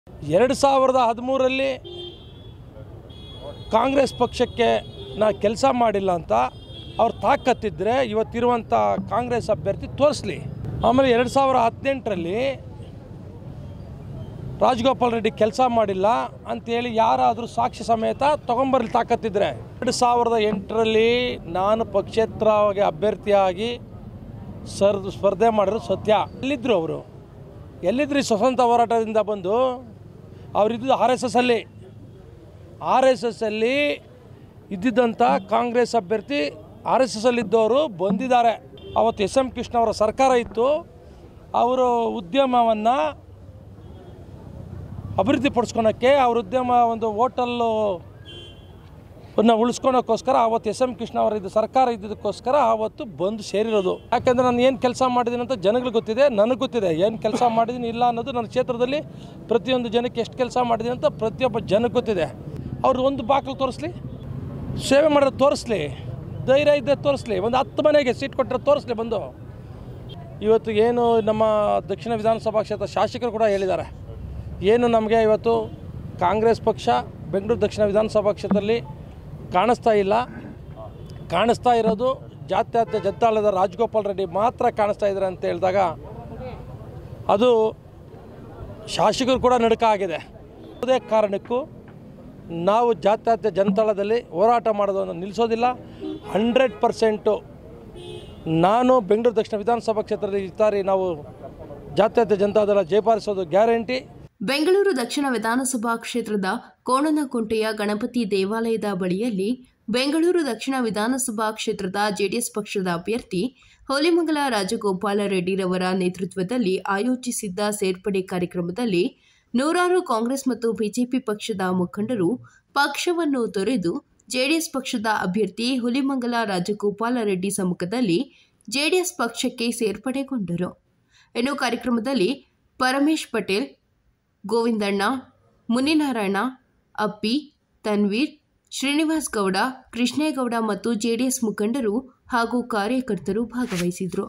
ಎರಡು ಸಾವಿರದ ಹದಿಮೂರರಲ್ಲಿ ಕಾಂಗ್ರೆಸ್ ಪಕ್ಷಕ್ಕೆ ನಾ ಕೆಲಸ ಮಾಡಿಲ್ಲ ಅಂತ ಅವ್ರು ತಾಕತ್ತಿದ್ರೆ ಇವತ್ತಿರುವಂಥ ಕಾಂಗ್ರೆಸ್ ಅಭ್ಯರ್ಥಿ ತೋರಿಸ್ಲಿ ಆಮೇಲೆ ಎರಡು ಸಾವಿರ ಹದಿನೆಂಟರಲ್ಲಿ ರಾಜಗೋಪಾಲ್ ರೆಡ್ಡಿ ಕೆಲಸ ಮಾಡಿಲ್ಲ ಅಂತೇಳಿ ಯಾರಾದರೂ ಸಾಕ್ಷಿ ಸಮೇತ ತೊಗೊಂಬರ್ಲಿ ತಾಕತ್ತಿದ್ರೆ ಎರಡು ಸಾವಿರದ ಎಂಟರಲ್ಲಿ ನಾನು ಪಕ್ಷೇತರವಾಗಿ ಅಭ್ಯರ್ಥಿಯಾಗಿ ಸರ್ ಸ್ಪರ್ಧೆ ಮಾಡಿದ್ರು ಸತ್ಯ ಎಲ್ಲಿದ್ದರು ಅವರು ಎಲ್ಲಿದ್ದರು ಈ ಸ್ವತಂತ್ರ ಹೋರಾಟದಿಂದ ಬಂದು ಅವರಿದ್ದು ಆರ್ ಎಸ್ ಎಸ್ ಅಲ್ಲಿ ಆರ್ ಎಸ್ ಎಸ್ ಅಲ್ಲಿ ಇದ್ದಿದ್ದಂಥ ಕಾಂಗ್ರೆಸ್ ಅಭ್ಯರ್ಥಿ ಆರ್ ಎಸ್ ಎಸ್ ಅಲ್ಲಿದ್ದವರು ಬಂದಿದ್ದಾರೆ ಅವತ್ತು ಎಸ್ ಎಂ ಕೃಷ್ಣ ಅವರ ಸರ್ಕಾರ ಇತ್ತು ಅವರು ಉದ್ಯಮವನ್ನು ಅಭಿವೃದ್ಧಿ ಪಡಿಸ್ಕೊಳಕ್ಕೆ ಅವ್ರ ಉದ್ಯಮ ಒಂದು ಹೋಟಲ್ಲು ನ್ನ ಉಳಿಸ್ಕೊಳಕ್ಕೋಸ್ಕರ ಅವತ್ತು ಎಸ್ ಎಂ ಕೃಷ್ಣ ಅವರ ಇದು ಸರ್ಕಾರ ಇದ್ದದಕ್ಕೋಸ್ಕರ ಆವತ್ತು ಬಂದು ಸೇರಿರೋದು ಯಾಕೆಂದರೆ ನಾನು ಏನು ಕೆಲಸ ಮಾಡಿದ್ದೀನಿ ಅಂತ ಜನಗಳಿಗೆ ಗೊತ್ತಿದೆ ನನಗೆ ಗೊತ್ತಿದೆ ಏನು ಕೆಲಸ ಮಾಡಿದ್ದೀನಿ ಇಲ್ಲ ಅನ್ನೋದು ನನ್ನ ಕ್ಷೇತ್ರದಲ್ಲಿ ಪ್ರತಿಯೊಂದು ಜನಕ್ಕೆ ಎಷ್ಟು ಕೆಲಸ ಮಾಡಿದ್ದೀನಿ ಅಂತ ಪ್ರತಿಯೊಬ್ಬ ಜನಕ್ಕೆ ಗೊತ್ತಿದೆ ಅವ್ರದ್ದು ಒಂದು ಬಾಗಿಲು ತೋರಿಸ್ಲಿ ಸೇವೆ ಮಾಡೋದು ತೋರಿಸ್ಲಿ ಧೈರ್ಯ ಇದ್ದರೆ ತೋರಿಸ್ಲಿ ಒಂದು ಹತ್ತು ಮನೆಗೆ ಸೀಟ್ ಕೊಟ್ಟರೆ ತೋರಿಸ್ಲಿ ಬಂದು ಇವತ್ತು ಏನು ನಮ್ಮ ದಕ್ಷಿಣ ವಿಧಾನಸಭಾ ಕ್ಷೇತ್ರ ಶಾಸಕರು ಕೂಡ ಹೇಳಿದ್ದಾರೆ ಏನು ನಮಗೆ ಇವತ್ತು ಕಾಂಗ್ರೆಸ್ ಪಕ್ಷ ಬೆಂಗಳೂರು ದಕ್ಷಿಣ ವಿಧಾನಸಭಾ ಕ್ಷೇತ್ರದಲ್ಲಿ ಕಾಣಿಸ್ತಾ ಇಲ್ಲ ಕಾಣಿಸ್ತಾ ಇರೋದು ಜಾತ್ಯತೀತ ಜನತಾಳದ ರಾಜಗೋಪಾಲ್ ರೆಡ್ಡಿ ಮಾತ್ರ ಕಾಣಿಸ್ತಾ ಇದ್ದಾರೆ ಅಂತ ಹೇಳಿದಾಗ ಅದು ಶಾಸಕರು ಕೂಡ ನಡುಕ ಆಗಿದೆ ಯಾವುದೇ ಕಾರಣಕ್ಕೂ ನಾವು ಜಾತ್ಯತೀತ ಜನತಾಳದಲ್ಲಿ ಹೋರಾಟ ಮಾಡೋದನ್ನು ನಿಲ್ಲಿಸೋದಿಲ್ಲ ಹಂಡ್ರೆಡ್ ಪರ್ಸೆಂಟು ನಾನು ಬೆಂಗಳೂರು ದಕ್ಷಿಣ ವಿಧಾನಸಭಾ ಕ್ಷೇತ್ರದಲ್ಲಿ ಈ ಸಾರಿ ನಾವು ಜಾತ್ಯತೀತ ಜನತಾದಳ ಜಯಪಾಲಿಸೋದು ಗ್ಯಾರಂಟಿ ಬೆಂಗಳೂರು ದಕ್ಷಿಣ ವಿಧಾನಸಭಾ ಕ್ಷೇತ್ರದ ಕೋಣನಕುಂಟೆಯ ಗಣಪತಿ ದೇವಾಲಯದ ಬಳಿಯಲ್ಲಿ ಬೆಂಗಳೂರು ದಕ್ಷಿಣ ವಿಧಾನಸಭಾ ಕ್ಷೇತ್ರದ ಜೆಡಿಎಸ್ ಪಕ್ಷದ ಅಭ್ಯರ್ಥಿ ಹೊಲಿಮಂಗಲ ರಾಜಗೋಪಾಲ ರೆಡ್ಡಿರವರ ನೇತೃತ್ವದಲ್ಲಿ ಆಯೋಜಿಸಿದ್ದ ಸೇರ್ಪಡೆ ಕಾರ್ಯಕ್ರಮದಲ್ಲಿ ನೂರಾರು ಕಾಂಗ್ರೆಸ್ ಮತ್ತು ಬಿಜೆಪಿ ಪಕ್ಷದ ಮುಖಂಡರು ಪಕ್ಷವನ್ನು ತೊರೆದು ಜೆಡಿಎಸ್ ಪಕ್ಷದ ಅಭ್ಯರ್ಥಿ ಹುಲಿಮಂಗಲ ರಾಜಗೋಪಾಲ ರೆಡ್ಡಿ ಸಮ್ಮುಖದಲ್ಲಿ ಜೆಡಿಎಸ್ ಪಕ್ಷಕ್ಕೆ ಸೇರ್ಪಡೆಗೊಂಡರು ಇನ್ನು ಕಾರ್ಯಕ್ರಮದಲ್ಲಿ ಪರಮೇಶ್ ಪಟೇಲ್ ಗೋವಿಂದಣ್ಣ ಮುನಿನಾರಾಯಣ ಅಪ್ಪಿ ತನ್ವೀರ್ ಶ್ರೀನಿವಾಸ್ ಗೌಡ ಕೃಷ್ಣೇಗೌಡ ಮತ್ತು ಜೆಡಿಎಸ್ ಮುಖಂಡರು ಹಾಗೂ ಕಾರ್ಯಕರ್ತರು ಭಾಗವಹಿಸಿದರು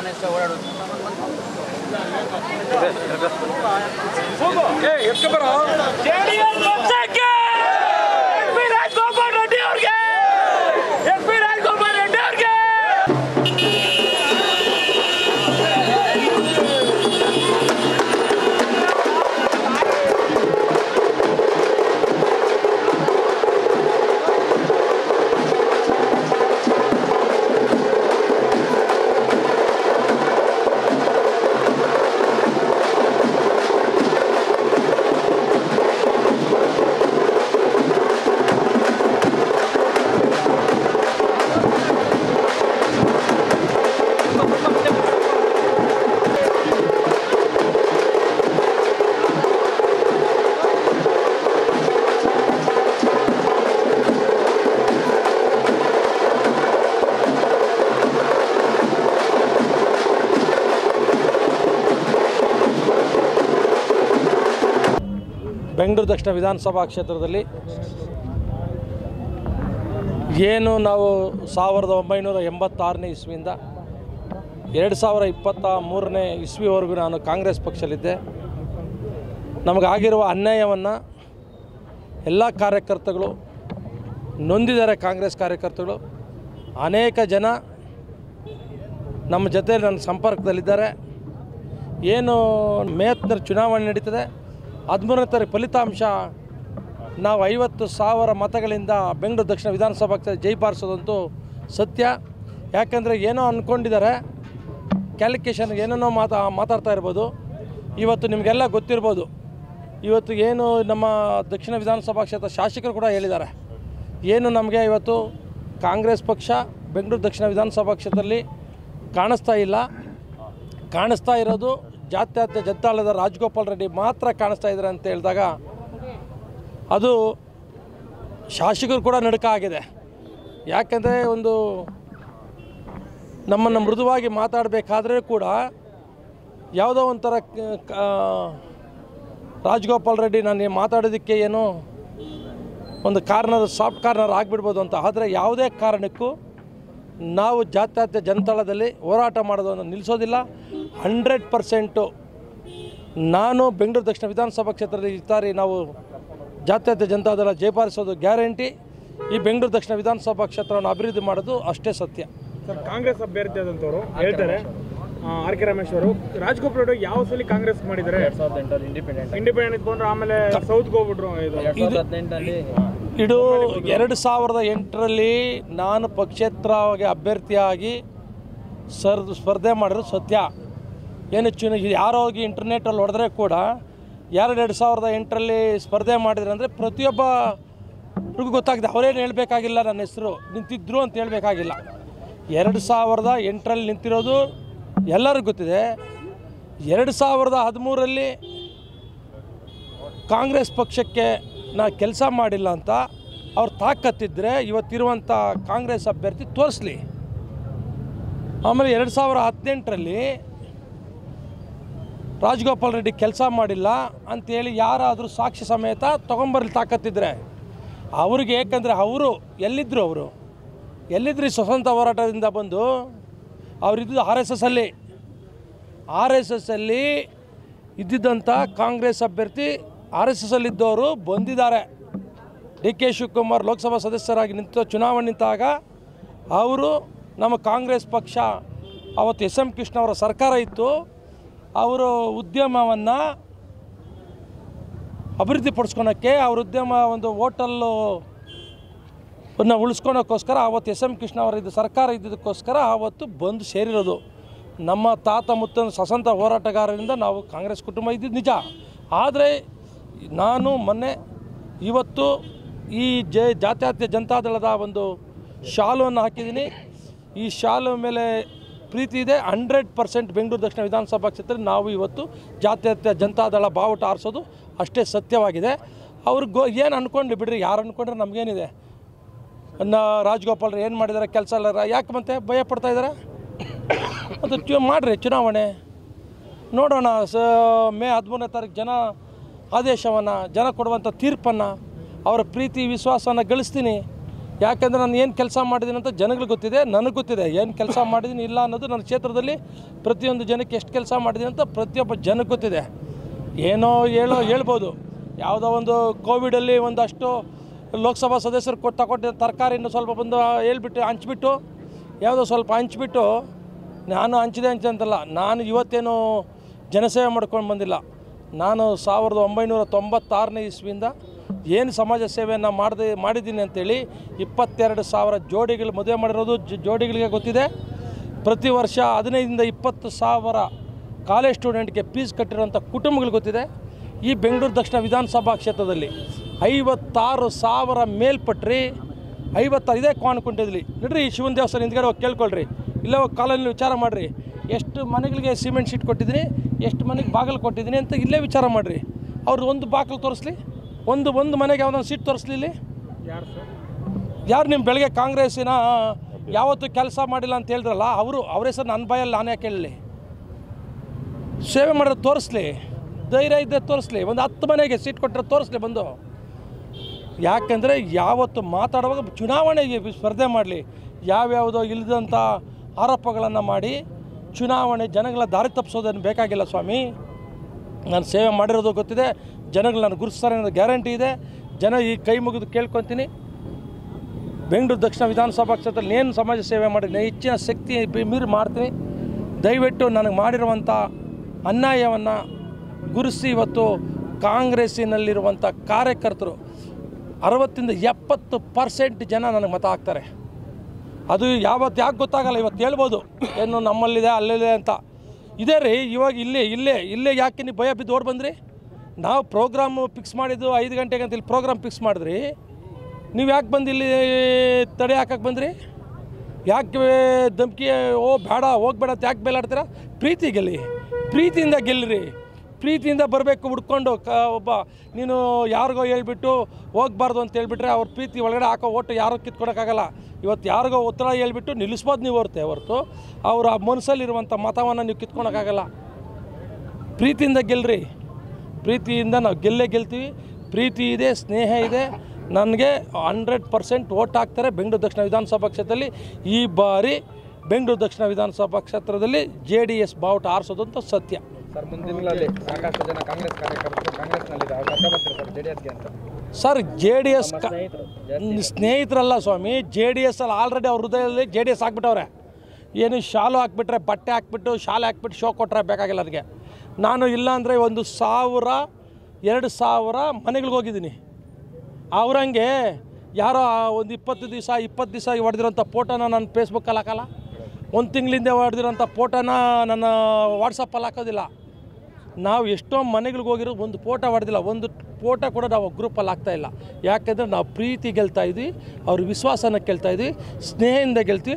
ಆನೆಸ್ಟ್ ಓಡಾಡೋದು ಜೆಡಿಎಸ್ ಪಕ್ಷಕ್ಕೆ ಎಸ್ ಪಿ ರಾಜಗೋಪಾಲ್ ರೆಡ್ಡಿ ಅವ್ರಿಗೆ ಎಸ್ ಪಿ ರಾಜಗೋಪಾಲ್ ರೆಡ್ಡಿ ಅವ್ರಿಗೆ ಬೆಂಗಳೂರು ದಕ್ಷಿಣ ವಿಧಾನಸಭಾ ಕ್ಷೇತ್ರದಲ್ಲಿ ಏನು ನಾವು ಸಾವಿರದ ಒಂಬೈನೂರ ಎಂಬತ್ತಾರನೇ ಇಸ್ವಿಯಿಂದ ಎರಡು ಸಾವಿರ ಇಪ್ಪತ್ತ ಮೂರನೇ ಇಸ್ವಿವರೆಗೂ ನಾನು ಕಾಂಗ್ರೆಸ್ ಪಕ್ಷದಲ್ಲಿದ್ದೆ ನಮಗಾಗಿರುವ ಅನ್ಯಾಯವನ್ನು ಎಲ್ಲ ಕಾರ್ಯಕರ್ತಗಳು ನೊಂದಿದ್ದಾರೆ ಕಾಂಗ್ರೆಸ್ ಕಾರ್ಯಕರ್ತಗಳು ಅನೇಕ ಜನ ನಮ್ಮ ಜೊತೆ ನನ್ನ ಸಂಪರ್ಕದಲ್ಲಿದ್ದಾರೆ ಏನು ಮೇ ಹತ್ತನೇ ಚುನಾವಣೆ ನಡೀತದೆ ಹದಿಮೂರನೇ ತಾರೀಕು ಫಲಿತಾಂಶ ನಾವು ಐವತ್ತು ಸಾವಿರ ಮತಗಳಿಂದ ಬೆಂಗಳೂರು ದಕ್ಷಿಣ ವಿಧಾನಸಭಾ ಕ್ಷೇತ್ರ ಜೈಪಾರಿಸೋದಂತೂ ಸತ್ಯ ಯಾಕಂದರೆ ಏನೋ ಅಂದ್ಕೊಂಡಿದ್ದಾರೆ ಕ್ಯಾಲ್ಕುಲೇಷನ್ ಏನೇನೋ ಮಾತಾ ಮಾತಾಡ್ತಾ ಇರ್ಬೋದು ಇವತ್ತು ನಿಮಗೆಲ್ಲ ಗೊತ್ತಿರ್ಬೋದು ಇವತ್ತು ಏನು ನಮ್ಮ ದಕ್ಷಿಣ ವಿಧಾನಸಭಾ ಕ್ಷೇತ್ರ ಶಾಸಕರು ಕೂಡ ಹೇಳಿದ್ದಾರೆ ಏನು ನಮಗೆ ಇವತ್ತು ಕಾಂಗ್ರೆಸ್ ಪಕ್ಷ ಬೆಂಗಳೂರು ದಕ್ಷಿಣ ವಿಧಾನಸಭಾ ಕ್ಷೇತ್ರದಲ್ಲಿ ಕಾಣಿಸ್ತಾ ಇಲ್ಲ ಕಾಣಿಸ್ತಾ ಇರೋದು ಜಾತ್ಯತೀತ ಜನತಾಳದ ರಾಜಗೋಪಾಲ್ ರೆಡ್ಡಿ ಮಾತ್ರ ಕಾಣಿಸ್ತಾ ಇದ್ದಾರೆ ಅಂತ ಹೇಳಿದಾಗ ಅದು ಶಾಸಕರು ಕೂಡ ನಡುಕ ಆಗಿದೆ ಯಾಕೆಂದರೆ ಒಂದು ನಮ್ಮನ್ನು ಮೃದುವಾಗಿ ಮಾತಾಡಬೇಕಾದ್ರೆ ಕೂಡ ಯಾವುದೋ ಒಂಥರ ಕ- ಕ- ರಾಜಗೋಪಾಲ್ ರೆಡ್ಡಿ ನಾನು ಮಾತಾಡೋದಕ್ಕೆ ಏನು ಒಂದು ಕಾರ್ನರ್ ಸಾಫ್ಟ್ ಕಾರ್ನರ್ ಆಗಿಬಿಡ್ಬೋದು ಅಂತ ಆದರೆ ಯಾವುದೇ ಕಾರಣಕ್ಕೂ ನಾವು ಜಾತ್ಯತೀತ ಜನತಾಳದಲ್ಲಿ ಹೋರಾಟ ಮಾಡೋದನ್ನು ನಿಲ್ಲಿಸೋದಿಲ್ಲ ಹಂಡ್ರೆಡ್ ಪರ್ಸೆಂಟು ನಾನು ಬೆಂಗಳೂರು ದಕ್ಷಿಣ ವಿಧಾನಸಭಾ ಕ್ಷೇತ್ರದಲ್ಲಿ ಈ ಸಾರಿ ನಾವು ಜಾತ್ಯತೀತ ಜನತಾದಳ ಜಯಪಾಲಿಸೋದು ಗ್ಯಾರಂಟಿ ಈ ಬೆಂಗಳೂರು ದಕ್ಷಿಣ ವಿಧಾನಸಭಾ ಕ್ಷೇತ್ರವನ್ನು ಅಭಿವೃದ್ಧಿ ಮಾಡೋದು ಅಷ್ಟೇ ಸತ್ಯ ಸರ್ ಕಾಂಗ್ರೆಸ್ ಅಭ್ಯರ್ಥಿ ಆದಂಥವ್ರು ಹೇಳ್ತಾರೆ ಆರ್ ಕೆ ರಮೇಶ್ ಅವರು ರಾಜಗೋಪಾಲ್ ರೆಡ್ಡಿ ಯಾವ ಸಲ ಕಾಂಗ್ರೆಸ್ ಮಾಡಿದ್ದಾರೆ ಸಾವಿರದ ಎಂಟರಲ್ಲಿ ಇಂಡಿಪೆಂಡೆಂಟ್ ಇಂಡಿಪೆಂಡೆಂಟ್ ಇದ್ಕೊಂಡ್ರು ಆಮೇಲೆ ಸೌತ್ಗೆ ಹೋಗ್ಬಿಟ್ರು ಇದು ಎರಡ್ ಸಾವಿರದ ಹದಿನೆಂಟರಲ್ಲಿ ಇದು ಎರಡು ಸಾವಿರದ ಎಂಟರಲ್ಲಿ ನಾನು ಪಕ್ಷೇತರವಾಗಿ ಅಭ್ಯರ್ಥಿಯಾಗಿ ಸರ್ ಸ್ಪರ್ಧೆ ಮಾಡಿರೋದು ಸತ್ಯ ಏನು ಚುನ ಯಾರೋ ಹೋಗಿ ಇಂಟರ್ನೆಟಲ್ಲಿ ಹೊಡೆದ್ರೆ ಕೂಡ ಎರಡು ಎರಡು ಸಾವಿರದ ಎಂಟರಲ್ಲಿ ಸ್ಪರ್ಧೆ ಮಾಡಿದ್ರೆ ಅಂದರೆ ಪ್ರತಿಯೊಬ್ಬರಿಗೂ ಗೊತ್ತಾಗಿದೆ ಅವರೇನು ಹೇಳಬೇಕಾಗಿಲ್ಲ ನನ್ನ ಹೆಸರು ನಿಂತಿದ್ರು ಅಂತ ಹೇಳಬೇಕಾಗಿಲ್ಲ ಎರಡು ಸಾವಿರದ ಎಂಟರಲ್ಲಿ ನಿಂತಿರೋದು ಎಲ್ಲರಿಗೂ ಗೊತ್ತಿದೆ ಎರಡು ಸಾವಿರದ ಹದಿಮೂರರಲ್ಲಿ ಕಾಂಗ್ರೆಸ್ ಪಕ್ಷಕ್ಕೆ ನಾ ಕೆಲಸ ಮಾಡಿಲ್ಲ ಅಂತ ಅವ್ರು ತಾಕತ್ತಿದ್ರೆ ಇವತ್ತಿರುವಂಥ ಕಾಂಗ್ರೆಸ್ ಅಭ್ಯರ್ಥಿ ತೋರಿಸ್ಲಿ ಆಮೇಲೆ ಎರಡು ಸಾವಿರ ಹದಿನೆಂಟರಲ್ಲಿ ರಾಜಗೋಪಾಲ್ ರೆಡ್ಡಿ ಕೆಲಸ ಮಾಡಿಲ್ಲ ಅಂತೇಳಿ ಯಾರಾದರೂ ಸಾಕ್ಷಿ ಸಮೇತ ತೊಗೊಂಬರ್ಲಿ ತಾಕತ್ತಿದ್ರೆ ಅವ್ರಿಗೆ ಏಕೆಂದರೆ ಅವರು ಎಲ್ಲಿದ್ದರು ಅವರು ಎಲ್ಲಿದ್ರು ಈ ಸ್ವತಂತ್ರ ಹೋರಾಟದಿಂದ ಬಂದು ಅವರಿದ್ದು ಆರ್ ಎಸ್ ಎಸ್ ಅಲ್ಲಿ ಆರ್ ಎಸ್ ಎಸ್ ಅಲ್ಲಿ ಇದ್ದಿದ್ದಂಥ ಕಾಂಗ್ರೆಸ್ ಅಭ್ಯರ್ಥಿ ಆರ್ ಎಸ್ ಎಸ್ ಅಲ್ಲಿದ್ದವರು ಬಂದಿದ್ದಾರೆ ಡಿ ಕೆ ಶಿವಕುಮಾರ್ ಲೋಕಸಭಾ ಸದಸ್ಯರಾಗಿ ನಿಂತು ಚುನಾವಣೆ ನಿಂತಾಗ ಅವರು ನಮ್ಮ ಕಾಂಗ್ರೆಸ್ ಪಕ್ಷ ಅವತ್ತು ಎಸ್ ಎಂ ಕೃಷ್ಣ ಅವರ ಸರ್ಕಾರ ಇತ್ತು ಅವರು ಉದ್ಯಮವನ್ನು ಅಭಿವೃದ್ಧಿಪಡಿಸ್ಕೊಳಕ್ಕೆ ಅವ್ರ ಉದ್ಯಮ ಒಂದು ಹೋಟಲ್ಲು ವನ್ನು ಉಳಿಸ್ಕೊಳಕ್ಕೋಸ್ಕರ ಆವತ್ತು ಎಸ್ ಎಂ ಕೃಷ್ಣ ಅವರ ಇದು ಸರ್ಕಾರ ಇದ್ದಿದ್ದಕ್ಕೋಸ್ಕರ ಆವತ್ತು ಬಂದು ಸೇರಿರೋದು ನಮ್ಮ ತಾತ ಮುತ್ತನ ಸಸಂತ ಹೋರಾಟಗಾರರಿಂದ ನಾವು ಕಾಂಗ್ರೆಸ್ ಕುಟುಂಬ ಇದ್ದಿದ್ದು ನಿಜ ಆದರೆ ನಾನು ಮೊನ್ನೆ ಇವತ್ತು ಈ ಜೆ ಜಾತ್ಯತೀತ ಜನತಾದಳದ ಒಂದು ಶಾಲುವನ್ನು ಹಾಕಿದ್ದೀನಿ ಈ ಶಾಲು ಮೇಲೆ ಪ್ರೀತಿ ಇದೆ ಹಂಡ್ರೆಡ್ ಪರ್ಸೆಂಟ್ ಬೆಂಗಳೂರು ದಕ್ಷಿಣ ವಿಧಾನಸಭಾ ಕ್ಷೇತ್ರ ನಾವು ಇವತ್ತು ಜಾತ್ಯತೀತ ಜನತಾದಳ ಬಾವುಟ ಆರಿಸೋದು ಅಷ್ಟೇ ಸತ್ಯವಾಗಿದೆ ಅವ್ರಿಗೆ ಗೋ ಏನು ಅಂದ್ಕೊಂಡ್ರಿ ಬಿಡ್ರಿ ಯಾರು ಅಂದ್ಕೊಂಡ್ರೆ ನಮಗೇನಿದೆ ಅನ್ನ ರಾಜಗೋಪಾಲ್ರು ಏನು ಮಾಡಿದ್ದಾರೆ ಕೆಲಸ ಎಲ್ಲ ರ- ಯಾಕೆ ಮತ್ತೆ ಭಯ ಪಡ್ತಾ ಇದ್ದಾರೆ ಅದು ಚು ಮಾಡಿರಿ ಚುನಾವಣೆ ನೋಡೋಣ ಸ ಮೇ ಹದಿಮೂರನೇ ತಾರೀಕು ಜನ ಆದೇಶವನ್ನು ಜನ ಕೊಡುವಂಥ ತೀರ್ಪನ್ನು ಅವರ ಪ್ರೀತಿ ವಿಶ್ವಾಸವನ್ನು ಗಳಿಸ್ತೀನಿ ಯಾಕೆಂದರೆ ನಾನು ಏನು ಕೆಲಸ ಮಾಡಿದ್ದೀನಿ ಅಂತ ಜನಗಳಿಗೆ ಗೊತ್ತಿದೆ ನನಗೆ ಗೊತ್ತಿದೆ ಏನು ಕೆಲಸ ಮಾಡಿದ್ದೀನಿ ಇಲ್ಲ ಅನ್ನೋದು ನನ್ನ ಕ್ಷೇತ್ರದಲ್ಲಿ ಪ್ರತಿಯೊಂದು ಜನಕ್ಕೆ ಎಷ್ಟು ಕೆಲಸ ಮಾಡಿದ್ದೀನಿ ಅಂತ ಪ್ರತಿಯೊಬ್ಬ ಜನಕ್ಕೆ ಗೊತ್ತಿದೆ ಏನೋ ಹೇಳೋ ಹೇಳ್ಬೋದು ಯಾವುದೋ ಒಂದು ಕೋವಿಡಲ್ಲಿ ಒಂದಷ್ಟು ಲೋಕಸಭಾ ಸದಸ್ಯರು ಕೊಟ್ಟು ತಗೊಂಡು ತರಕಾರಿನ ಸ್ವಲ್ಪ ಬಂದು ಹೇಳ್ಬಿಟ್ಟು ಹಂಚ್ಬಿಟ್ಟು ಯಾವುದೋ ಸ್ವಲ್ಪ ಹಂಚ್ಬಿಟ್ಟು ನಾನು ಹಂಚಿದೆ ಹಂಚೆ ಅಂತಲ್ಲ ನಾನು ಇವತ್ತೇನು ಜನಸೇವೆ ಮಾಡ್ಕೊಂಡು ಬಂದಿಲ್ಲ ನಾನು ಸಾವಿರದ ಒಂಬೈನೂರ ತೊಂಬತ್ತಾರನೇ ಇಸ್ವಿಯಿಂದ ಏನು ಸಮಾಜ ಸೇವೆಯನ್ನು ಮಾಡಿದೆ ಮಾಡಿದ್ದೀನಿ ಅಂತೇಳಿ ಇಪ್ಪತ್ತೆರಡು ಸಾವಿರ ಜೋಡಿಗಳು ಮದುವೆ ಮಾಡಿರೋದು ಜ- ಜೋಡಿಗಳಿಗೆ ಗೊತ್ತಿದೆ ಪ್ರತಿ ವರ್ಷ ಹದಿನೈದರಿಂದ ಇಪ್ಪತ್ತು ಸಾವಿರ ಕಾಲೇಜ್ ಸ್ಟೂಡೆಂಟ್ಗೆ ಫೀಸ್ ಕಟ್ಟಿರೋಂಥ ಕುಟುಂಬಗಳು ಗೊತ್ತಿದೆ ಈ ಬೆಂಗಳೂರು ದಕ್ಷಿಣ ವಿಧಾನಸಭಾ ಕ್ಷೇತ್ರದಲ್ಲಿ ಐವತ್ತಾರು ಸಾವಿರ ಮೇಲ್ಪಟ್ರಿ ಐವತ್ತಾರು ಇದೇ ಕಾನ್ಕೊಂಡಿದ್ಲಿ ನೋಡ್ರಿ ಶಿವನ ದೇವಸ್ಥಾನ ಹಿಂದ್ಗಡೆ ಹೋಗಿ ಕೇಳ್ಕೊಳ್ರಿ ಇಲ್ಲೇ ಹೋಗಿ ಕಾಲಲ್ಲಿ ವಿಚಾರ ಮಾಡಿರಿ ಎಷ್ಟು ಮನೆಗಳಿಗೆ ಸಿಮೆಂಟ್ ಶೀಟ್ ಕೊಟ್ಟಿದ್ದೀನಿ ಎಷ್ಟು ಮನೆಗೆ ಬಾಗಿಲು ಕೊಟ್ಟಿದ್ದೀನಿ ಅಂತ ಇಲ್ಲೇ ವಿಚಾರ ಮಾಡಿರಿ ಅವ್ರು ಒಂದು ಬಾಗಿಲು ತೋರಿಸ್ಲಿ ಒಂದು ಒಂದು ಮನೆಗೆ ಯಾವ್ದೊಂದು ಸೀಟ್ ತೋರಿಸ್ಲಿ ಇಲ್ಲಿ ಯಾರು ಸರ್ ಯಾರು ನಿಮ್ಮ ಬೆಳಗ್ಗೆ ಕಾಂಗ್ರೆಸ್ಸಿನ ಯಾವತ್ತೂ ಕೆಲಸ ಮಾಡಿಲ್ಲ ಅಂತ ಹೇಳಿದ್ರಲ್ಲ ಅವರು ಅವ್ರ ಹೆಸರು ನನ್ನ ಬಾಯಲ್ಲಿ ನಾನೇ ಕೇಳಲಿ ಸೇವೆ ಮಾಡೋದು ತೋರಿಸ್ಲಿ ಧೈರ್ಯ ಇದ್ದರೆ ತೋರಿಸ್ಲಿ ಒಂದು ಹತ್ತು ಮನೆಗೆ ಸೀಟ್ ಕೊಟ್ಟರೆ ತೋರಿಸ್ಲಿ ಬಂದು ಯಾಕೆಂದರೆ ಯಾವತ್ತು ಮಾತಾಡುವಾಗ ಚುನಾವಣೆಗೆ ಸ್ಪರ್ಧೆ ಮಾಡಲಿ ಯಾವ್ಯಾವುದೋ ಇಲ್ಲದಂಥ ಆರೋಪಗಳನ್ನು ಮಾಡಿ ಚುನಾವಣೆ ಜನಗಳ ದಾರಿ ತಪ್ಪಿಸೋದೇನು ಬೇಕಾಗಿಲ್ಲ ಸ್ವಾಮಿ ನಾನು ಸೇವೆ ಮಾಡಿರೋದು ಗೊತ್ತಿದೆ ಜನಗಳು ನಾನು ಗುರುತಿಸ್ತಾರೆ ಅನ್ನೋದು ಗ್ಯಾರಂಟಿ ಇದೆ ಜನ ಈ ಕೈ ಮುಗಿದು ಕೇಳ್ಕೊತೀನಿ ಬೆಂಗಳೂರು ದಕ್ಷಿಣ ವಿಧಾನಸಭಾ ಕ್ಷೇತ್ರದಲ್ಲಿ ಏನು ಸಮಾಜ ಸೇವೆ ಮಾಡಿದ್ದೀನಿ ಹೆಚ್ಚಿನ ಶಕ್ತಿ ಬಿ- ಮೀರಿ ಮಾಡ್ತೀನಿ ದಯವಿಟ್ಟು ನನಗೆ ಮಾಡಿರುವಂಥ ಅನ್ಯಾಯವನ್ನು ಗುರುಸಿ ಇವತ್ತು ಕಾಂಗ್ರೆಸ್ಸಿನಲ್ಲಿರುವಂಥ ಕಾರ್ಯಕರ್ತರು ಅರವತ್ತಿಂದ ಎಪ್ಪತ್ತು ಪರ್ಸೆಂಟ್ ಜನ ನನಗೆ ಮತ ಹಾಕ್ತಾರೆ ಅದು ಯಾವತ್ತು ಯಾಕೆ ಗೊತ್ತಾಗಲ್ಲ ಇವತ್ತು ಹೇಳ್ಬೋದು ಏನು ನಮ್ಮಲ್ಲಿದೆ ಅಲ್ಲಿದೆ ಅಂತ ಇದೇ ರೀ ಇವಾಗ ಇಲ್ಲೇ ಇಲ್ಲೇ ಇಲ್ಲೇ ಯಾಕೆ ನೀವು ಭಯ ಬಿದ್ದು ಓಡ್ ಬಂದ್ರಿ ನಾವು ಪ್ರೋಗ್ರಾಮು ಫಿಕ್ಸ್ ಮಾಡಿದ್ದು ಐದು ಗಂಟೆಗೆ ಅಂತ ಇಲ್ಲಿ ಪ್ರೋಗ್ರಾಮ್ ಫಿಕ್ಸ್ ಮಾಡಿದ್ರಿ ನೀವು ಯಾಕೆ ಬಂದು ಇಲ್ಲಿ ತಡೆ ಹಾಕಕ್ಕೆ ಬಂದ್ರಿ ಯಾಕೆ ಧಮ್ಕಿ ಓ ಬೇಡ ಹೋಗ್ಬೇಡ ಅಂತ ಯಾಕೆ ಬೇಲಾಡ್ತೀರಾ ಪ್ರೀತಿ ಗೆಲ್ಲಿ ಪ್ರೀತಿಯಿಂದ ಗೆಲ್ಲಿರಿ ಪ್ರೀತಿಯಿಂದ ಬರಬೇಕು ಹುಡ್ಕೊಂಡು ಕ ಒಬ್ಬ ನೀನು ಯಾರಿಗೋ ಹೇಳ್ಬಿಟ್ಟು ಹೋಗ್ಬಾರ್ದು ಅಂತ ಹೇಳ್ಬಿಟ್ರೆ ಅವ್ರ ಪ್ರೀತಿ ಒಳಗಡೆ ಹಾಕೋ ಓಟು ಯಾರು ಕಿತ್ಕೊಳಕ್ಕಾಗಲ್ಲ ಇವತ್ತು ಯಾರಿಗೋ ಒತ್ತಡ ಹೇಳ್ಬಿಟ್ಟು ನಿಲ್ಲಿಸ್ಬೋದು ನೀವು ಹೊರತೆ ಹೊರತು ಅವರ ಮನಸ್ಸಲ್ಲಿರುವಂಥ ಮತವನ್ನು ನೀವು ಕಿತ್ಕೊಳಕ್ಕಾಗಲ್ಲ ಪ್ರೀತಿಯಿಂದ ಗೆಲ್ರಿ ಪ್ರೀತಿಯಿಂದ ನಾವು ಗೆಲ್ಲೇ ಗೆಲ್ತೀವಿ ಪ್ರೀತಿ ಇದೆ ಸ್ನೇಹ ಇದೆ ನನಗೆ ಹಂಡ್ರೆಡ್ ಪರ್ಸೆಂಟ್ ಓಟ್ ಹಾಕ್ತಾರೆ ಬೆಂಗಳೂರು ದಕ್ಷಿಣ ವಿಧಾನಸಭಾ ಕ್ಷೇತ್ರದಲ್ಲಿ ಈ ಬಾರಿ ಬೆಂಗಳೂರು ದಕ್ಷಿಣ ವಿಧಾನಸಭಾ ಕ್ಷೇತ್ರದಲ್ಲಿ ಜೆ ಡಿ ಎಸ್ ಬಾವುಟ ಆರಿಸೋದಂತ ಸತ್ಯ ಸರ್ ಮುಂದಿನ ದಿನಗಳಲ್ಲಿ ಸಾಕಷ್ಟು ಜನ ಕಾಂಗ್ರೆಸ್ ಕಾರ್ಯಕರ್ತರು ಕಾಂಗ್ರೆಸ್ನಲ್ಲಿದೆ ಅವ್ರು ಕರ್ಕ ಬರ್ತಾರೆ ಸರ್ ಜೆ ಡಿ ಎಸ್ಗೆ ಅಂತ ಸರ್ ಜೆ ಡಿ ಎಸ್ ಸ್ನೇಹಿತರು ಜಾಸ್ತಿ ಸ್ನೇಹಿತರಲ್ಲ ಸ್ವಾಮಿ ಜೆ ಡಿ ಎಸ್ ಅಲ್ಲಿ ಆಲ್ರೆಡಿ ಅವ್ರ ಹೃದಯದಲ್ಲಿ ಜೆ ಡಿ ಎಸ್ ಹಾಕ್ಬಿಟ್ಟವ್ರೆ ಏನು ಶಾಲು ಹಾಕ್ಬಿಟ್ರೆ ಬಟ್ಟೆ ಹಾಕ್ಬಿಟ್ಟು ಶಾಲೆ ಹಾಕ್ಬಿಟ್ಟು ಶೋ ಕೊಟ್ಟರೆ ಬೇಕಾಗಿಲ್ಲ ಅದಕ್ಕೆ ನಾನು ಇಲ್ಲ ಅಂದರೆ ಒಂದು ಸಾವಿರ ಎರಡು ಸಾವಿರ ಮನೆಗಳಿಗೆ ಹೋಗಿದ್ದೀನಿ ಅವ್ರಂಗೆ ಯಾರೋ ಒಂದು ಇಪ್ಪತ್ತು ದಿವಸ ಇಪ್ಪತ್ತು ದಿವಸ ಹೊಡೆದಿರೋಂಥ ಫೋಟೋನ ನಾನು ಫೇಸ್ಬುಕ್ಕಲ್ಲಿ ಹಾಕಲ್ಲ ಒಂದು ತಿಂಗಳಿಂದ ಹೊಡೆದಿರೋಂಥ ಫೋಟೋನ ನನ್ನ ವಾಟ್ಸಪ್ಪಲ್ಲಿ ಹಾಕೋದಿಲ್ಲ ನಾವು ಎಷ್ಟೋ ಮನೆಗಳಿಗೆ ಹೋಗಿರೋ ಒಂದು ಫೋಟೋ ಹೊಡೆದಿಲ್ಲ ಒಂದು ಫೋಟೋ ಕೂಡ ನಾವು ಗ್ರೂಪಲ್ಲಿ ಹಾಕ್ತಾ ಇಲ್ಲ ಯಾಕೆಂದರೆ ನಾವು ಪ್ರೀತಿ ಗೆಲ್ತಾ ಇದ್ವಿ ಅವ್ರ ವಿಶ್ವಾಸನ ಗೆಲ್ತಾ ಇದ್ವಿ ಸ್ನೇಹದಿಂದ ಗೆಲ್ತೀವಿ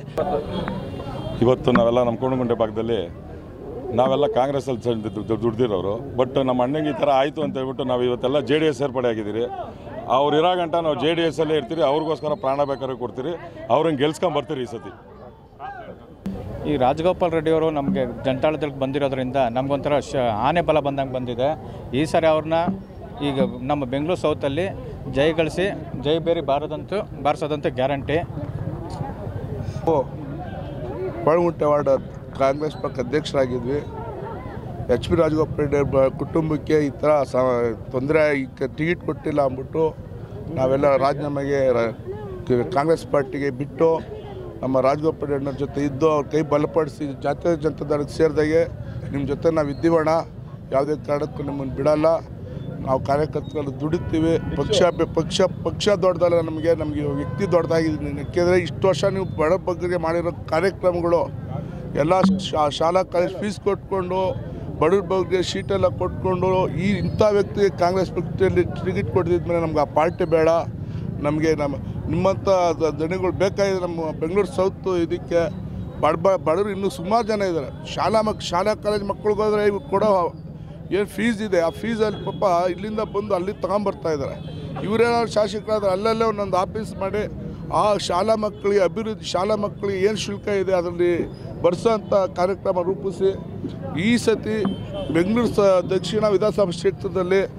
ಇವತ್ತು ನಾವೆಲ್ಲ ನಮ್ಮ ಕೋಣಗುಂಟೆ ಭಾಗದಲ್ಲಿ ನಾವೆಲ್ಲ ಕಾಂಗ್ರೆಸ್ಸಲ್ಲಿ ಸ- ದು- ದು- ದುಡ್ದಿರೋರು ಬಟ್ ನಮ್ಮ ಅಣ್ಣಂಗೆ ಈ ಥರ ಆಯಿತು ಅಂತ ಹೇಳ್ಬಿಟ್ಟು ನಾವು ಇವತ್ತೆಲ್ಲ ಜೆ ಡಿ ಎಸ್ ಸೇರ್ಪಡೆ ಆಗಿದ್ದೀರಿ ಅವ್ರು ಇರೋ ಗಂಟ ನಾವು ಜೆ ಡಿ ಎಸ್ಸಲ್ಲೇ ಇರ್ತೀರಿ ಅವ್ರಿಗೋಸ್ಕರ ಪ್ರಾಣ ಬೇಕಾದ್ರೆ ಕೊಡ್ತೀರಿ ಅವ್ರನ್ನ ಗೆಲ್ಸ್ಕೊಂಡ್ ಬರ್ತೀರಿ ಈ ಸತಿ ಈ ರಾಜಗೋಪಾಲ್ ರೆಡ್ಡಿ ಅವರು ನಮಗೆ ಜನತಾಳದಲ್ಲಿ ಬಂದಿರೋದ್ರಿಂದ ನಮಗೊಂಥರ ಶ ಆನೆ ಬಲ ಬಂದಂಗೆ ಬಂದಿದೆ ಈ ಸಾರಿ ಅವ್ರನ್ನ ಈಗ ನಮ್ಮ ಬೆಂಗಳೂರು ಸೌತಲ್ಲಿ ಜೈಗಳಿಸಿ ಜೈ ಬೇರಿ ಬಾರದಂತೂ ಬಾರಿಸೋದಂತೂ ಗ್ಯಾರಂಟಿ ಬಾಳಗುಂಟೆ ವಾರ್ಡ್ ಕಾಂಗ್ರೆಸ್ ಪಕ್ಷ ಅಧ್ಯಕ್ಷರಾಗಿದ್ವಿ ಎಚ್ ಪಿ ರಾಜಗೋಪಾಲ್ ರೆಡ್ಡಿ ಅವ್ರ ಬ- ಕುಟುಂಬಕ್ಕೆ ಈ ಥರ ಸ ತೊಂದರೆ ಟಿಕೆಟ್ ಕೊಟ್ಟಿಲ್ಲ ಅಂದ್ಬಿಟ್ಟು ನಾವೆಲ್ಲ ರಾಜೀನಾಮೆಗೆ ರ- ಕ- ಕಾಂಗ್ರೆಸ್ ಪಾರ್ಟಿಗೆ ಬಿಟ್ಟು ನಮ್ಮ ರಾಜಗೋಪಾಲ್ ರೆಡ್ಡಿಯವ್ರ ಜೊತೆ ಇದ್ದು ಅವ್ರ ಕೈ ಬಲಪಡಿಸಿ ಜಾತ್ಯತೀತ ಜನತಾ ದಳಕ್ಕೆ ಸೇರಿದಾಗೆ ನಿಮ್ಮ ಜೊತೆ ನಾವು ಇದ್ದೀವಣ್ಣ ಯಾವುದೇ ಕಾರಣಕ್ಕೂ ನಿಮ್ಮನ್ನು ಬಿಡಲ್ಲ ನಾವು ಕಾರ್ಯಕರ್ತರು ದುಡಿತೀವಿ ಪಕ್ಷ ಪಕ್ಷ ಪಕ್ಷ ದೊಡ್ಡದಲ್ಲ ನಮಗೆ ನಮಗೆ ವ್ಯಕ್ತಿ ದೊಡ್ಡದಾಗಿದೆ ಯಾಕೆಂದರೆ ಇಷ್ಟು ವರ್ಷ ನೀವು ಬಡ ಬಗ್ಗೆ ಮಾಡಿರೋ ಕಾರ್ಯಕ್ರಮಗಳು ಎಲ್ಲ ಶಾ- ಶಾಲಾ ಕಾಲೇಜ್ ಫೀಸ್ ಕೊಟ್ಕೊಂಡು ಬಡವ್ರ ಬಗ್ಗೆ ಶೀಟೆಲ್ಲ ಕೊಟ್ಕೊಂಡು ಈ ಇಂಥ ವ್ಯಕ್ತಿಗೆ ಕಾಂಗ್ರೆಸ್ ಪಕ್ಷದಲ್ಲಿ ಟಿಕೆಟ್ ಕೊಟ್ಟಿದ್ಮೇಲೆ ನಮ್ಗೆ ಆ ಪಾರ್ಟಿ ಬೇಡ ನಮಗೆ ನಮ್ಮ ನಿಮ್ಮಂಥ ದ- ದಣಿಗಳು ಬೇಕಾಗಿದೆ ನಮ್ಮ ಬೆಂಗಳೂರು ಸೌತ್ ಇದಕ್ಕೆ ಬಡ ಬ ಬಡವರು ಇನ್ನೂ ಸುಮಾರು ಜನ ಇದ್ದಾರೆ ಶಾಲಾ ಮಕ್ ಶಾಲಾ ಕಾಲೇಜ್ ಮಕ್ಳಿಗೆ ಹೋದರೆ ಇವು ಕೊಡೋ ಏನು ಫೀಸ್ ಇದೆ ಆ ಫೀಸಲ್ಲಿ ಪಾಪ ಇಲ್ಲಿಂದ ಬಂದು ಅಲ್ಲಿ ತಗೊಂಬರ್ತಾ ಇದ್ದಾರೆ ಇವರೇನಾದ್ರು ಶಾಸಕರಾದ್ರೆ ಅಲ್ಲಲ್ಲೇ ಒಂದೊಂದು ಆಫೀಸ್ ಮಾಡಿ ಆ ಶಾಲಾ ಮಕ್ಕಳಿಗೆ ಅಭಿವೃದ್ಧಿ ಶಾಲಾ ಮಕ್ಕಳಿಗೆ ಏನು ಶುಲ್ಕ ಇದೆ ಅದರಲ್ಲಿ ಬರ್ಸೋಂಥ ಕಾರ್ಯಕ್ರಮ ರೂಪಿಸಿ ಈ ಸತಿ ಬೆಂಗಳೂರು ಸ ದಕ್ಷಿಣ ವಿಧಾನಸಭಾ ಕ್ಷೇತ್ರದಲ್ಲಿ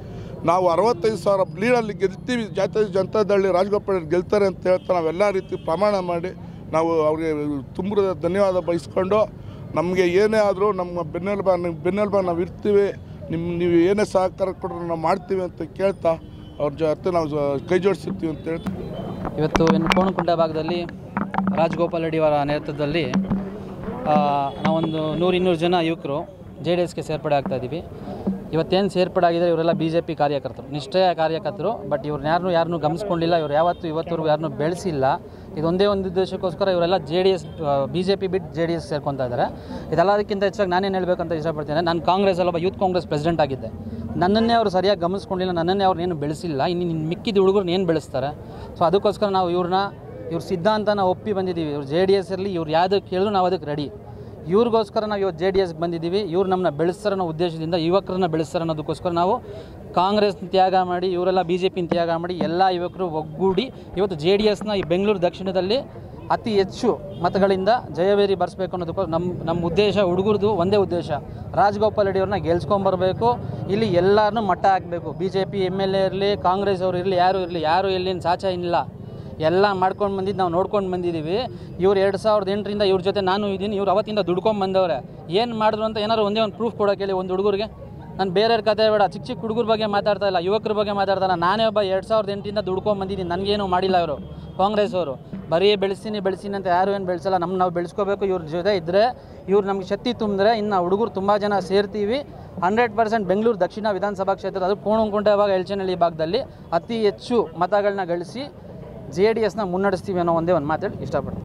ನಾವು ಅರವತ್ತೈದು ಸಾವಿರ ಲೀಡಲ್ಲಿ ಗೆಲ್ತೀವಿ ಜಾತಿ ಜನತಾದಳ್ಳಿ ರಾಜಗೋಪಾಲ್ ಗೆಲ್ತಾರೆ ಅಂತ ಹೇಳ್ತಾ ನಾವೆಲ್ಲ ರೀತಿ ಪ್ರಮಾಣ ಮಾಡಿ ನಾವು ಅವ್ರಿಗೆ ತುಂಬ ಧನ್ಯವಾದ ಬಯಸ್ಕೊಂಡು ನಮಗೆ ಏನೇ ಆದರೂ ನಮ್ಮ ಬೆನ್ನೆಲುಬ ಬೆನ್ನೆಲುಬ ನಾವು ಇರ್ತೀವಿ ನಿಮ್ಮ ನೀವು ಏನೇ ಸಹಕಾರ ಕೊಟ್ಟರು ನಾವು ಮಾಡ್ತೀವಿ ಅಂತ ಕೇಳ್ತಾ ಅವ್ರ ಜೊತೆ ನಾವು ಕೈ ಜೋಡಿಸಿರ್ತೀವಿ ಅಂತ ಹೇಳ್ತಾ ಇವತ್ತು ಇನ್ನು ಕೋಣಕುಂಟ ಭಾಗದಲ್ಲಿ ರಾಜಗೋಪಾಲ್ ರೆಡ್ಡಿ ಅವರ ನೇತೃತ್ವದಲ್ಲಿ ಆ, ನಾವೊಂದು ನೂರು ಇನ್ನೂರು ಜನ ಯುವಕರು ಜೆ ಡಿ ಎಸ್ಗೆ ಸೇರ್ಪಡೆ ಆಗ್ತಾ ಇದ್ದೀವಿ ಇವತ್ತೇನು ಸೇರ್ಪಡೆ ಆಗಿದೆ ಇವರೆಲ್ಲ ಬಿ ಜೆ ಪಿ ಕಾರ್ಯಕರ್ತರು ನಿಷ್ಠೆಯ ಕಾರ್ಯಕರ್ತರು ಬಟ್ ಇವ್ರನ್ನ ಯಾರನ್ನೂ ಯಾರನ್ನೂ ಗಮನಿಸ್ಕೊಂಡಿಲ್ಲ ಇವ್ರು ಯಾವತ್ತೂ ಇವತ್ತವರೆಗೂ ಯಾರನ್ನೂ ಬೆಳೆಸಿಲ್ಲ ಇದೊಂದೇ ಒಂದು ಉದ್ದೇಶಕ್ಕೋಸ್ಕರ ಇವರೆಲ್ಲ J D S B J P ಬಿಟ್ಟು ಜೆ ಡಿ ಎಸ್ ಸೇರ್ಕೊತಾ ಇದ್ದಾರೆ ಇದೆಲ್ಲದಕ್ಕಿಂತ ಹೆಚ್ಚಾಗಿ ನಾನೇನು ಹೇಳಬೇಕಂತ ಇಷ್ಟಪಡ್ತೇನೆ ನಾನು ಕಾಂಗ್ರೆಸ್ಸಲ್ಲಿ ಒಬ್ಬ ಯೂತ್ ಕಾಂಗ್ರೆಸ್ ಪ್ರೆಸಿಡೆಂಟ್ ಆಗಿದ್ದೆ ನನ್ನನ್ನೇ ಅವರು ಸರಿಯಾಗಿ ಗಮನಿಸ್ಕೊಂಡಿಲ್ಲ ನನ್ನನ್ನೇ ಅವ್ರನ್ನೇನು ಬೆಳೆಸಿಲ್ಲ ಇನ್ನು ಇನ್ನು ಮಿಕ್ಕಿದ ಹುಡುಗರನ್ನ ಏನು ಬೆಳೆಸ್ತಾರೆ ಸೊ ಅದಕ್ಕೋಸ್ಕರ ನಾವು ಇವ್ರನ್ನ ಇವ್ರ ಸಿದ್ಧಾಂತನ ಒಪ್ಪಿ ಬಂದಿದ್ದೀವಿ ಇವ್ರು ಜೆ ಡಿ ಎಸ್ ಇರಲಿ ಇವ್ರು ಯಾವುದಕ್ಕೆ ಕೇಳಿದ್ರು ನಾವು ಅದಕ್ಕೆ ರೆಡಿ ಇವ್ರಿಗೋಸ್ಕರ ನಾವು ಇವತ್ತು ಜೆ ಡಿ ಎಸ್ಗೆ ಬಂದಿದ್ದೀವಿ ಇವ್ರು ನಮ್ಮನ್ನ ಬೆಳೆಸ್ತಾರೆ ಅನ್ನೋ ಉದ್ದೇಶದಿಂದ ಯುವಕರನ್ನ ಬೆಳೆಸ್ತಾರೆ ಅನ್ನೋದಕ್ಕೋಸ್ಕರ ನಾವು ಕಾಂಗ್ರೆಸ್ ತ್ಯಾಗ ಮಾಡಿ ಇವರೆಲ್ಲ ಬಿ ಜೆ ಪಿನ ತ್ಯಾಗ ಮಾಡಿ ಎಲ್ಲ ಯುವಕರು ಒಗ್ಗೂಡಿ ಇವತ್ತು ಜೆ ಡಿ ಎಸ್ನ ಈ ಬೆಂಗಳೂರು ದಕ್ಷಿಣದಲ್ಲಿ ಅತಿ ಹೆಚ್ಚು ಮತಗಳಿಂದ ಜಯವೇರಿ ಬರೆಸ್ಬೇಕು ಅನ್ನೋದಕ್ಕೋಸ್ಕರ ನಮ್ಮ ನಮ್ಮ ಉದ್ದೇಶ ಹುಡುಗರದು ಒಂದೇ ಉದ್ದೇಶ ರಾಜಗೋಪಾಲ್ ರೆಡ್ಡಿ ಅವ್ರನ್ನ ಗೆಲ್ಸ್ಕೊಂಬರ್ಬೇಕು ಇಲ್ಲಿ ಎಲ್ಲರನ್ನೂ ಮಟ್ಟ ಹಾಕಬೇಕು B J P M L A ಇರಲಿ ಕಾಂಗ್ರೆಸ್ ಅವರು ಇರಲಿ ಯಾರು ಇರಲಿ ಯಾರು ಎಲ್ಲಿನ ಸಾಚ ಇಲ್ಲ ಎಲ್ಲ ಮಾಡ್ಕೊಂಡು ಬಂದಿದ್ದು ನಾವು ನೋಡ್ಕೊಂಡು ಬಂದಿದ್ದೀವಿ ಇವ್ರು ಎರಡು ಸಾವಿರದ ಎಂಟರಿಂದ ಇವ್ರ ಜೊತೆ ನಾನು ಇದ್ದೀನಿ ಇವ್ರು ಅವತ್ತಿಂದ ದುಡ್ಕೊಂಡು ಬಂದವ್ರೆ ಏನು ಮಾಡಿದ್ರು ಅಂತ ಏನಾದ್ರು ಒಂದೇ ಒಂದು ಪ್ರೂಫ್ ಕೊಡೋಕೆ ಹೇಳಿ ಒಂದು ಹುಡುಗರಿಗೆ ನಾನು ಬೇರೆಯವ್ರ ಕತೆ ಬೇಡ ಚಿಕ್ಕ ಚಿಕ್ಕ ಹುಡುಗರ ಬಗ್ಗೆ ಮಾತಾಡ್ತಾ ಇಲ್ಲ ಯುವಕರ ಬಗ್ಗೆ ಮಾತಾಡ್ತಾ ಇಲ್ಲ ನಾನೇ ಒಬ್ಬ ಎರಡು ಸಾವಿರದ ಎಂಟರಿಂದ ದುಡ್ಕೊಂಡು ಬಂದಿದ್ದೀನಿ ನನಗೇನು ಮಾಡಿಲ್ಲ ಇವರು ಕಾಂಗ್ರೆಸ್ ಅವರು ಬರೀ ಬೆಳೆಸ್ತೀನಿ ಬೆಳೆಸ್ತೀನಿ ಅಂತ ಯಾರು ಏನು ಬೆಳೆಸಲ್ಲ ನಮ್ಮ ನಾವು ಬೆಳೆಸ್ಕೋಬೇಕು ಇವ್ರ ಜೊತೆ ಇದ್ದರೆ ಇವ್ರು ನಮ್ಗೆ ಶಕ್ತಿ ತುಂಬಿದ್ರೆ ಇನ್ನು ಹುಡುಗರು ತುಂಬ ಜನ ಸೇರ್ತೀವಿ ಹಂಡ್ರೆಡ್ ಪರ್ಸೆಂಟ್ ಬೆಂಗಳೂರು ದಕ್ಷಿಣ ವಿಧಾನಸಭಾ ಕ್ಷೇತ್ರದ ಅದು ಕೋಣಂಕುಂಟೆ ಭಾಗ ಎಲ್ಚನಹಳ್ಳಿ ಭಾಗದಲ್ಲಿ ಅತಿ ಹೆಚ್ಚು ಮತಗಳನ್ನ ಗಳಿಸಿ ಜೆ ಡಿ ಎಸ್ನ ಮುನ್ನಡೆಸ್ತೀವಿ ಅನ್ನೋ ಒಂದೇ ಒಂದು ಮಾತಾಡಿ ಇಷ್ಟಪಡ್ತೀನಿ